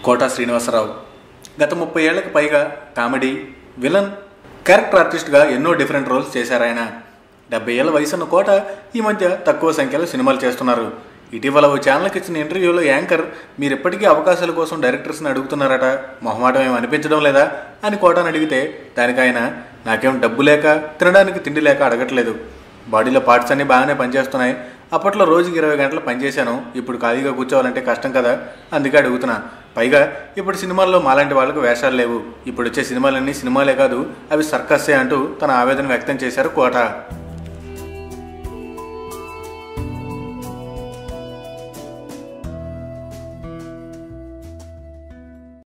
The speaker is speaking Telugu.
కోటా శ్రీనివాసరావు గత ముప్పై ఏళ్లకు పైగా కామెడీ విలన్ క్యారెక్టర్ ఆర్టిస్ట్గా ఎన్నో డిఫరెంట్ రోల్స్ చేశారు ఆయన డెబ్బై ఏళ్ళ వయసున్న కోట ఈ మధ్య తక్కువ సంఖ్యలో సినిమాలు చేస్తున్నారు ఇటీవల ఓ ఛానల్కి ఇచ్చిన ఇంటర్వ్యూలో యాంకర్ మీరు ఇప్పటికీ అవకాశాల కోసం డైరెక్టర్స్ని అడుగుతున్నారట మొహమాటం ఏం అనిపించడం లేదా అని కోటని అడిగితే దానికి ఆయన నాకేం డబ్బు లేక తినడానికి తిండి లేక అడగట్లేదు బాడీలో పార్ట్స్ అన్నీ బాగానే పనిచేస్తున్నాయి అప్పట్లో రోజుకి ఇరవై గంటలు పనిచేశాను ఇప్పుడు ఖాళీగా కూర్చోవాలంటే కష్టం కదా అందుకే అడుగుతున్నా పైగా ఇప్పుడు సినిమాల్లో మాలాంటి వాళ్ళకు వేషాలు లేవు ఇప్పుడు వచ్చే సినిమాలన్నీ సినిమాలే కాదు అవి సర్కస్సే అంటూ తన ఆవేదన వ్యక్తం చేశారు కోట